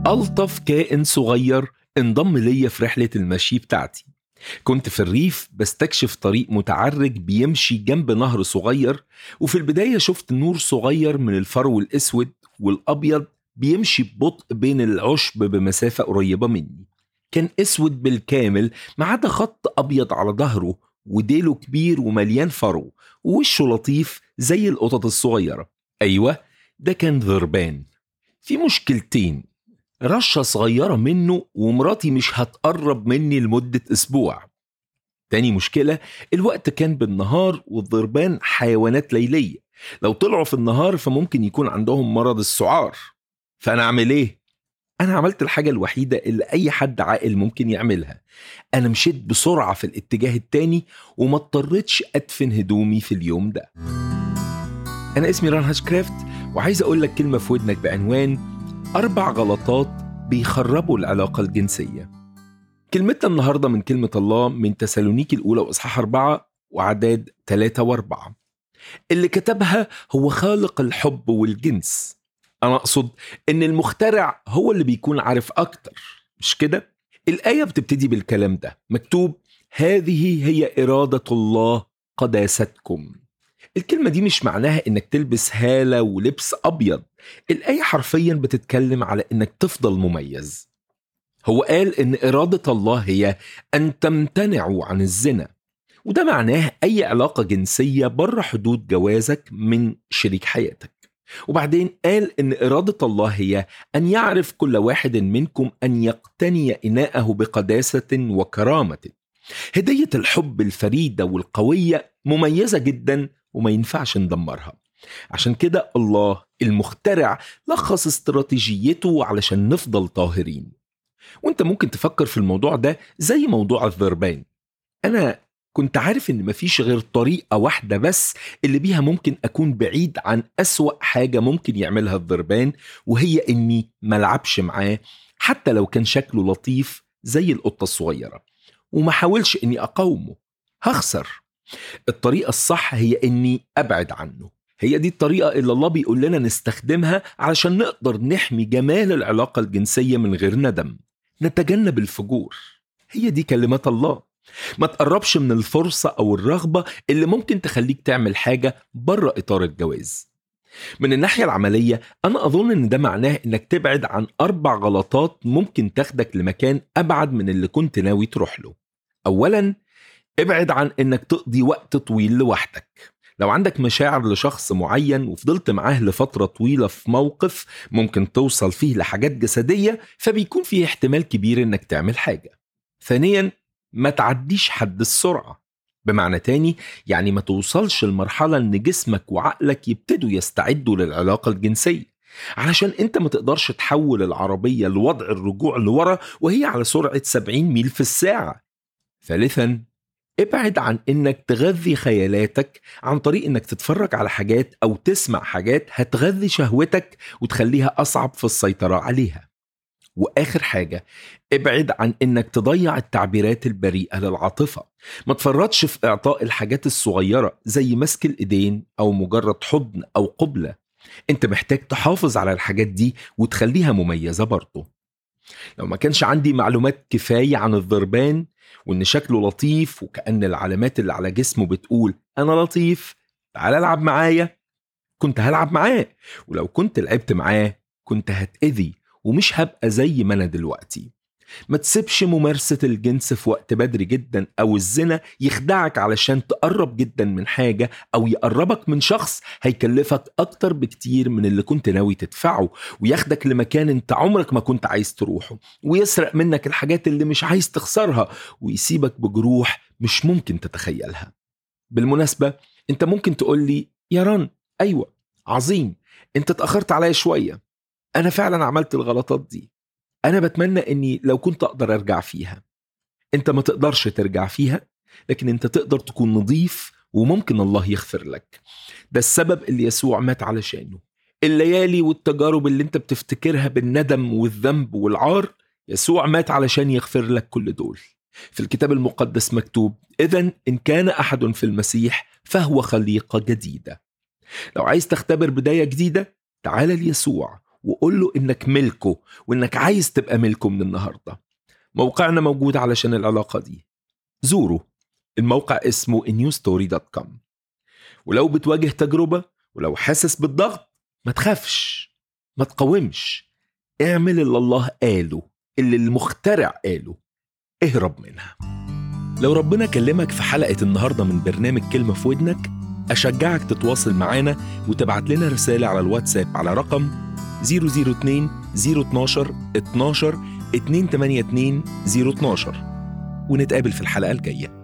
ألطف كائن صغير انضم ليا في رحلة المشي بتاعتي كنت في الريف بستكشف طريق متعرج بيمشي جنب نهر صغير وفي البداية شفت نور صغير من الفرو الأسود والأبيض بيمشي ببطء بين العشب بمسافة قريبة مني كان أسود بالكامل ما عدا خط أبيض على ظهره وديله كبير ومليان فرو ووشه لطيف زي القطط الصغيرة أيوة ده كان ذربان في مشكلتين رشة صغيرة منه ومراتي مش هتقرب مني لمدة أسبوع تاني مشكلة الوقت كان بالنهار والضربان حيوانات ليلية لو طلعوا في النهار فممكن يكون عندهم مرض السعار فأنا أعمل إيه؟ أنا عملت الحاجة الوحيدة اللي أي حد عاقل ممكن يعملها أنا مشيت بسرعة في الاتجاه التاني وما اضطريتش أدفن هدومي في اليوم ده أنا اسمي ران هاشكرافت وعايز أقول لك كلمة في ودنك بعنوان أربع غلطات بيخربوا العلاقة الجنسية كلمتنا النهاردة من كلمة الله من تسالونيكي الأولى وإصحاح أربعة وعداد ثلاثة وأربعة اللي كتبها هو خالق الحب والجنس أنا أقصد إن المخترع هو اللي بيكون عارف أكتر مش كده؟ الآية بتبتدي بالكلام ده مكتوب هذه هي إرادة الله قداستكم الكلمة دي مش معناها إنك تلبس هالة ولبس أبيض الآية حرفيا بتتكلم على إنك تفضل مميز هو قال إن إرادة الله هي أن تمتنعوا عن الزنا وده معناه أي علاقة جنسية بره حدود جوازك من شريك حياتك وبعدين قال إن إرادة الله هي أن يعرف كل واحد منكم أن يقتني إناءه بقداسة وكرامة هدية الحب الفريدة والقوية مميزة جدا وما ينفعش ندمرها عشان كده الله المخترع لخص استراتيجيته علشان نفضل طاهرين وانت ممكن تفكر في الموضوع ده زي موضوع الذربان انا كنت عارف ان مفيش غير طريقة واحدة بس اللي بيها ممكن اكون بعيد عن اسوأ حاجة ممكن يعملها الذربان وهي اني ملعبش معاه حتى لو كان شكله لطيف زي القطة الصغيرة وما حاولش اني اقاومه هخسر الطريقة الصح هي اني ابعد عنه هي دي الطريقة اللي الله بيقول لنا نستخدمها علشان نقدر نحمي جمال العلاقة الجنسية من غير ندم نتجنب الفجور هي دي كلمات الله ما تقربش من الفرصة أو الرغبة اللي ممكن تخليك تعمل حاجة بره إطار الجواز من الناحية العملية أنا أظن إن ده معناه إنك تبعد عن أربع غلطات ممكن تاخدك لمكان أبعد من اللي كنت ناوي تروح له أولا ابعد عن إنك تقضي وقت طويل لوحدك لو عندك مشاعر لشخص معين وفضلت معاه لفترة طويلة في موقف ممكن توصل فيه لحاجات جسدية فبيكون فيه احتمال كبير انك تعمل حاجة ثانيا ما تعديش حد السرعة بمعنى تاني يعني ما توصلش لمرحلة ان جسمك وعقلك يبتدوا يستعدوا للعلاقة الجنسية علشان انت ما تقدرش تحول العربية لوضع الرجوع لورا وهي على سرعة 70 ميل في الساعة ثالثا ابعد عن انك تغذي خيالاتك عن طريق انك تتفرج على حاجات او تسمع حاجات هتغذي شهوتك وتخليها اصعب في السيطرة عليها واخر حاجة ابعد عن انك تضيع التعبيرات البريئة للعاطفة ما تفرطش في اعطاء الحاجات الصغيرة زي مسك الايدين او مجرد حضن او قبلة انت محتاج تحافظ على الحاجات دي وتخليها مميزة برضه لو ما كانش عندي معلومات كفاية عن الضربان وإن شكله لطيف وكأن العلامات اللي على جسمه بتقول أنا لطيف تعال العب معايا كنت هلعب معاه ولو كنت لعبت معاه كنت هتأذي ومش هبقى زي ما أنا دلوقتي ما تسيبش ممارسة الجنس في وقت بدري جدا أو الزنا يخدعك علشان تقرب جدا من حاجة أو يقربك من شخص هيكلفك أكتر بكتير من اللي كنت ناوي تدفعه وياخدك لمكان أنت عمرك ما كنت عايز تروحه ويسرق منك الحاجات اللي مش عايز تخسرها ويسيبك بجروح مش ممكن تتخيلها بالمناسبة أنت ممكن تقول لي يا ران أيوة عظيم أنت اتأخرت عليا شوية أنا فعلا عملت الغلطات دي أنا بتمنى إني لو كنت أقدر أرجع فيها أنت ما تقدرش ترجع فيها لكن أنت تقدر تكون نظيف وممكن الله يغفر لك ده السبب اللي يسوع مات علشانه الليالي والتجارب اللي انت بتفتكرها بالندم والذنب والعار يسوع مات علشان يغفر لك كل دول في الكتاب المقدس مكتوب إذا إن كان أحد في المسيح فهو خليقة جديدة لو عايز تختبر بداية جديدة تعال ليسوع وقول له إنك ملكه وإنك عايز تبقى ملكه من النهاردة موقعنا موجود علشان العلاقة دي زوره الموقع اسمه newstory.com ولو بتواجه تجربة ولو حاسس بالضغط ما تخافش ما تقاومش اعمل اللي الله قاله اللي المخترع قاله اهرب منها لو ربنا كلمك في حلقة النهاردة من برنامج كلمة في ودنك أشجعك تتواصل معانا وتبعت لنا رسالة على الواتساب على رقم 002 012 12 282 012 ونتقابل في الحلقة الجاية